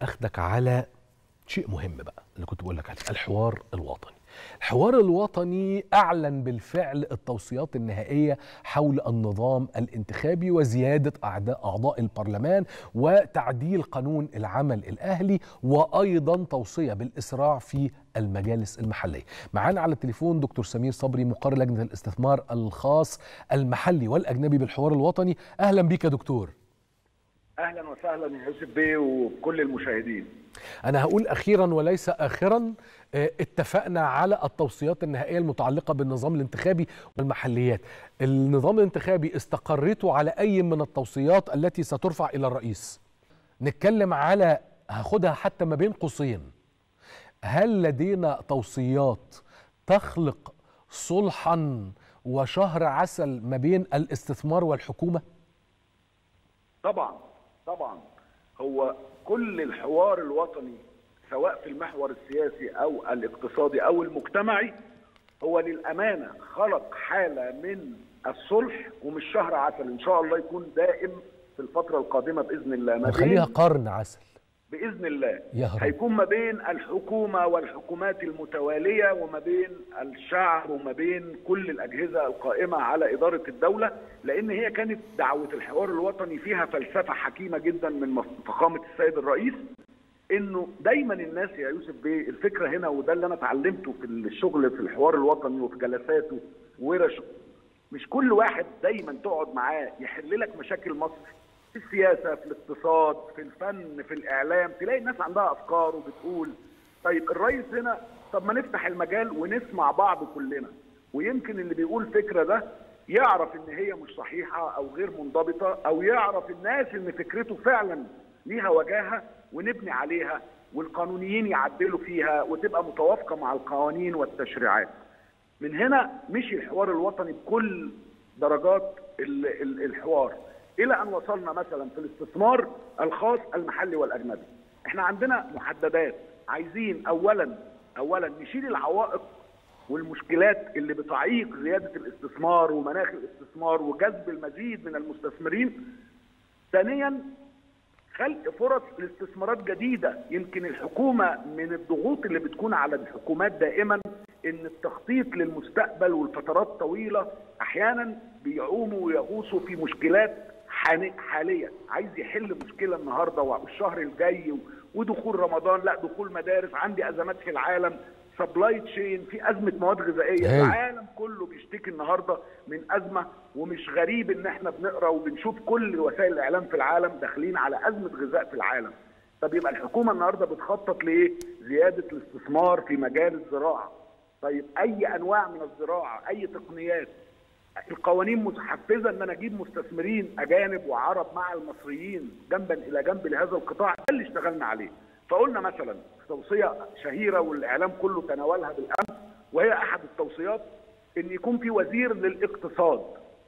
اخدك على شيء مهم بقى اللي كنت بقول لك عليه الحوار الوطني الحوار الوطني اعلن بالفعل التوصيات النهائيه حول النظام الانتخابي وزياده اعداء اعضاء البرلمان وتعديل قانون العمل الاهلي وايضا توصيه بالاسراع في المجالس المحليه. معانا على التليفون دكتور سمير صبري مقر لجنه الاستثمار الخاص المحلي والاجنبي بالحوار الوطني، اهلا بك يا دكتور. اهلا وسهلا يا يوسف بيه وكل المشاهدين. انا هقول اخيرا وليس اخرا اتفقنا على التوصيات النهائيه المتعلقه بالنظام الانتخابي والمحليات. النظام الانتخابي استقريتوا على اي من التوصيات التي سترفع الى الرئيس. نتكلم على هاخدها حتى ما بين قوسين. هل لدينا توصيات تخلق صلحا وشهر عسل ما بين الاستثمار والحكومه؟ طبعا طبعا هو كل الحوار الوطني سواء في المحور السياسي او الاقتصادي او المجتمعي هو للامانه خلق حاله من الصلح ومش شهر عسل ان شاء الله يكون دائم في الفتره القادمه باذن الله ما نخليها قرن عسل باذن الله يا رب. هيكون ما بين الحكومه والحكومات المتواليه وما بين الشعب وما بين كل الاجهزه القائمه على اداره الدوله لان هي كانت دعوه الحوار الوطني فيها فلسفه حكيمه جدا من فخامه السيد الرئيس انه دايما الناس يا يوسف بيه الفكره هنا وده اللي انا اتعلمته في الشغل في الحوار الوطني وفي جلساته وورشه مش كل واحد دايما تقعد معاه يحل لك مشاكل مصر في السياسه في الاقتصاد في الفن في الاعلام تلاقي الناس عندها افكار وبتقول طيب الرئيس هنا طب ما نفتح المجال ونسمع بعض كلنا ويمكن اللي بيقول فكره ده يعرف ان هي مش صحيحه او غير منضبطه او يعرف الناس ان فكرته فعلا ليها وجاهه ونبني عليها والقانونيين يعدلوا فيها وتبقى متوافقه مع القوانين والتشريعات. من هنا مشي الحوار الوطني بكل درجات الحوار الى ان وصلنا مثلا في الاستثمار الخاص المحلي والاجنبي. احنا عندنا محددات عايزين اولا اولا نشيل العوائق والمشكلات اللي بتعيق زياده الاستثمار ومناخ الاستثمار وجذب المزيد من المستثمرين. ثانيا خلق فرص لاستثمارات جديده يمكن الحكومه من الضغوط اللي بتكون على الحكومات دائما ان التخطيط للمستقبل والفترات طويله احيانا بيعوموا ويغوصوا في مشكلات حاليه عايز يحل مشكله النهارده والشهر الجاي ودخول رمضان لا دخول مدارس عندي ازمات في العالم سبلاي تشين في ازمه مواد غذائيه هي. العالم كله بيشتكي النهارده من ازمه ومش غريب ان احنا بنقرا وبنشوف كل وسائل الاعلام في العالم داخلين على ازمه غذاء في العالم طب يبقى الحكومه النهارده بتخطط لايه زياده الاستثمار في مجال الزراعه طيب اي انواع من الزراعه اي تقنيات القوانين متحفزه ان انا اجيب مستثمرين اجانب وعرب مع المصريين جنبا الى جنب لهذا القطاع ده اللي اشتغلنا عليه فقلنا مثلا توصيه شهيره والاعلام كله تناولها بالامس وهي احد التوصيات ان يكون في وزير للاقتصاد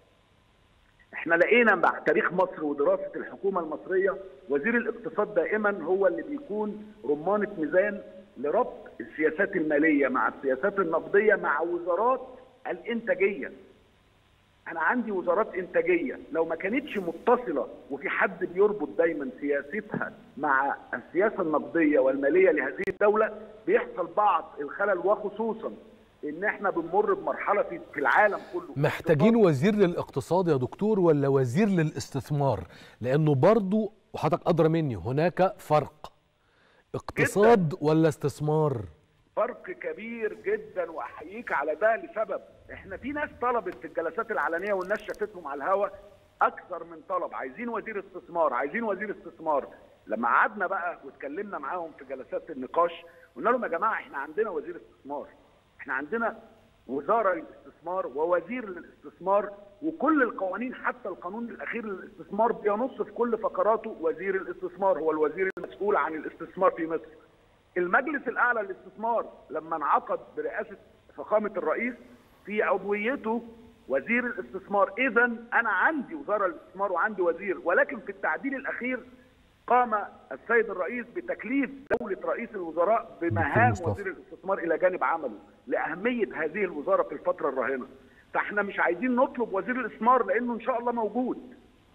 احنا لقينا مع تاريخ مصر ودراسه الحكومه المصريه وزير الاقتصاد دائما هو اللي بيكون رمانه ميزان لربط السياسات الماليه مع السياسات النقديه مع وزارات الانتاجيه انا عندي وزارات انتاجيه لو ما كانتش متصله وفي حد بيربط دايما سياستها مع السياسه النقديه والماليه لهذه الدوله بيحصل بعض الخلل وخصوصا ان احنا بنمر بمرحله في في العالم كله محتاجين وزير للاقتصاد يا دكتور ولا وزير للاستثمار لانه برضو وحضرتك ادرى مني هناك فرق اقتصاد ولا استثمار فرق كبير جدا واحييك على ده لسبب احنا في ناس طلبت في الجلسات العلنيه والناس شافتهم على الهوا اكثر من طلب عايزين وزير استثمار عايزين وزير استثمار لما قعدنا بقى واتكلمنا معاهم في جلسات النقاش قلنا لهم يا جماعه احنا عندنا وزير استثمار احنا عندنا وزاره للاستثمار ووزير للاستثمار وكل القوانين حتى القانون الاخير للاستثمار بينص في كل فقراته وزير الاستثمار هو الوزير المسؤول عن الاستثمار في مصر المجلس الاعلى للاستثمار لما انعقد برئاسه فخامه الرئيس في عضويته وزير الاستثمار اذا انا عندي وزاره للاستثمار وعندي وزير ولكن في التعديل الاخير قام السيد الرئيس بتكليف دوله رئيس الوزراء بمهام مصطفى. وزير الاستثمار الى جانب عمله لاهميه هذه الوزاره في الفتره الراهنه فاحنا مش عايزين نطلب وزير الاستثمار لانه ان شاء الله موجود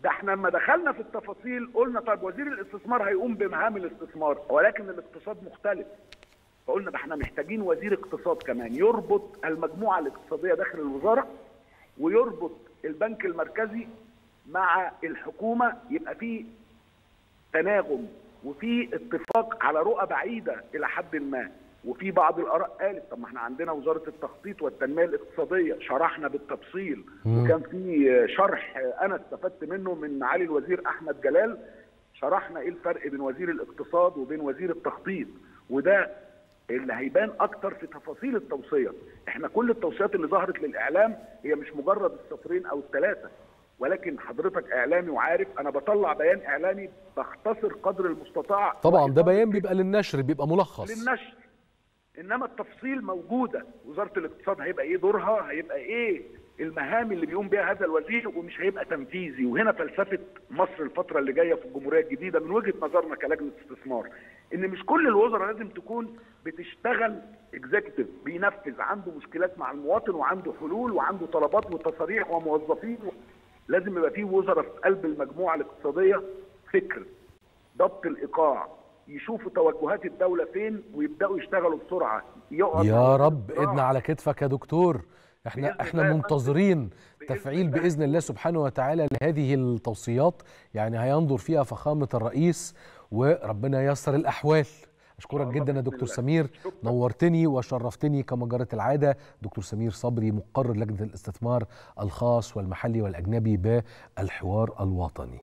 ده احنا لما دخلنا في التفاصيل قلنا طيب وزير الاستثمار هيقوم بمهام الاستثمار ولكن الاقتصاد مختلف فقلنا ده احنا محتاجين وزير اقتصاد كمان يربط المجموعه الاقتصاديه داخل الوزاره ويربط البنك المركزي مع الحكومه يبقى في تناغم وفي اتفاق على رؤى بعيده الى حد ما وفي بعض الاراء قالت طب ما احنا عندنا وزاره التخطيط والتنميه الاقتصاديه شرحنا بالتفصيل وكان في شرح انا استفدت منه من معالي الوزير احمد جلال شرحنا ايه الفرق بين وزير الاقتصاد وبين وزير التخطيط وده اللي هيبان اكتر في تفاصيل التوصيه احنا كل التوصيات اللي ظهرت للاعلام هي مش مجرد السطرين او الثلاثه ولكن حضرتك اعلامي وعارف انا بطلع بيان اعلامي بختصر قدر المستطاع طبعا ده بيان بيبقى للنشر بيبقى ملخص للنشر انما التفصيل موجوده وزاره الاقتصاد هيبقى ايه دورها هيبقى ايه المهام اللي بيقوم بها هذا الوزير ومش هيبقى تنفيذي وهنا فلسفه مصر الفتره اللي جايه في الجمهوريه الجديده من وجهه نظرنا كلجنه استثمار ان مش كل الوزراء لازم تكون بتشتغل اكزيكتيف بينفذ عنده مشكلات مع المواطن وعنده حلول وعنده طلبات وتصاريح وموظفين لازم يبقى في وزراء في قلب المجموعه الاقتصاديه فكر ضبط الايقاع يشوفوا توجهات الدوله فين ويبداوا يشتغلوا بسرعه يقعد يا رب ايدنا على كتفك يا دكتور احنا احنا منتظرين تفعيل باذن الله سبحانه وتعالى لهذه التوصيات يعني هينظر فيها فخامه الرئيس وربنا ييسر الاحوال اشكرك جدا يا دكتور سمير نورتني وشرفتني كما جرت العاده دكتور سمير صبري مقرر لجنه الاستثمار الخاص والمحلي والاجنبي بالحوار الوطني